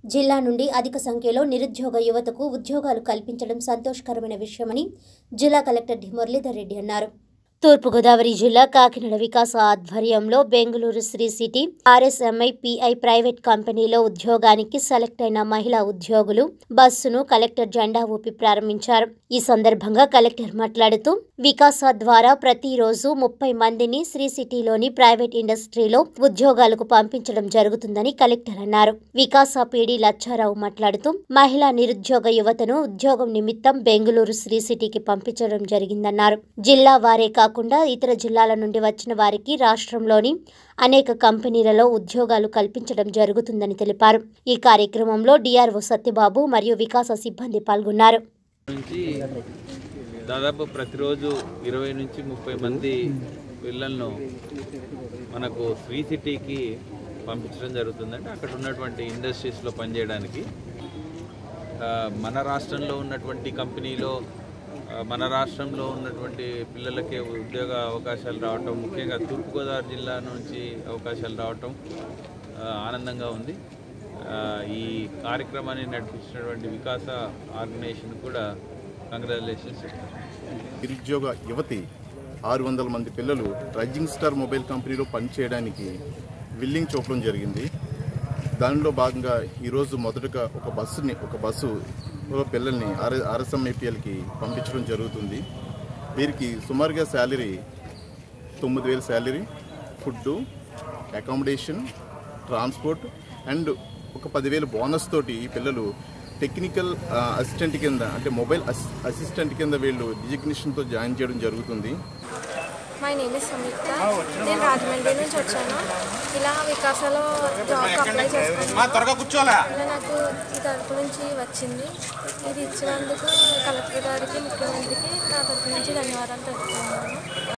జిల్లా నుండి అధిక సంఖ్యలో నిరుద్యోగ యువతకు ఉద్యోగాలు కల్పించడం సంతోషకరమైన విషయమని జిల్లా కలెక్టర్ డి మురళీధర్ రెడ్డి అన్నారు తూర్పుగోదావరి జిల్లా కాకినాడ వికాస ఆధ్వర్యంలో Bengaluru Sri city RSMI PI private కంపెనీలో ఉద్యోగానికి సెలెక్ట్ అయిన మహిళా ఉద్యోగులు బస్సును కలెక్టర్ జెండా ఊపి ప్రారంభించారు ఈ సందర్భంగా కలెక్టర్ మాట్లాడుతూ వికాస ద్వారా ప్రతిరోజు ముప్పై మందిని శ్రీ సిటీలోని ప్రైవేట్ ఇండస్ట్రీలో ఉద్యోగాలకు పంపించడం జరుగుతుందని కలెక్టర్ అన్నారు వికాస పీడి లచ్చారావు మాట్లాడుతూ మహిళా నిరుద్యోగ యువతను ఉద్యోగం నిమిత్తం బెంగళూరు శ్రీ సిటీకి పంపించడం జరిగిందన్నారు జిల్లా వారే కాకుండా ఇతర జిల్లాల నుండి వచ్చిన వారికి రాష్ట్రంలోని అనేక కంపెనీలలో ఉద్యోగాలు కల్పించడం జరుగుతుందని తెలిపారు ఈ కార్యక్రమంలో డిఆర్ఓ సత్యబాబు మరియు వికాస సిబ్బంది పాల్గొన్నారు నుంచి దాదాపు ప్రతిరోజు ఇరవై నుంచి ముప్పై మంది పిల్లలను మనకు శ్రీ సిటీకి పంపించడం జరుగుతుందంటే అక్కడ ఉన్నటువంటి ఇండస్ట్రీస్లో పనిచేయడానికి ఆ, మన రాష్ట్రంలో ఉన్నటువంటి కంపెనీలో ఆ, మన రాష్ట్రంలో ఉన్నటువంటి పిల్లలకే ఉద్యోగ అవకాశాలు రావటం ముఖ్యంగా తూర్పుగోదావరి జిల్లా నుంచి అవకాశాలు రావటం ఆ, ఆనందంగా ఉంది ఆ, ఈ కార్యక్రమాన్ని నడిపించినటువంటి వికాస ఆర్గనైజేషన్ కూడా కంగ్రాచులేషన్స్ చెప్తాను నిరుద్యోగ యువతి ఆరు వందల మంది పిల్లలు రైజింగ్ స్టార్ మొబైల్ కంపెనీలో పనిచేయడానికి విల్లింగ్ చూపడం జరిగింది దానిలో భాగంగా ఈరోజు మొదటగా ఒక బస్సుని ఒక బస్సు పిల్లల్ని ఆర్ ఆర్ఎస్ఎంఐపిఎల్కి పంపించడం జరుగుతుంది వీరికి సుమారుగా శాలరీ తొమ్మిది వేల salary food accommodation transport and ఒక పదివేల బోనస్ తోటి ఈ పిల్లలు టెక్నికల్ అసిస్టెంట్ కింద అంటే మొబైల్ అసిస్టెంట్ కింద వీళ్ళు డిజిగ్నేషన్తో జాయిన్ చేయడం జరుగుతుంది మై నేమ్ ఇస్ సంయుక్త నేను రాజమండ్రి నుంచి వచ్చాను ఇలా వికాసాలో జాబ్ అప్లై చేసుకున్నాను ఇలా నాకు ఈ తరపు నుంచి వచ్చింది ఇది ఇచ్చినందుకు కలెక్టర్ గారికి ముఖ్యమంత్రికి నా తరపు నుంచి ధన్యవాదాలు తెలుపుతున్నాను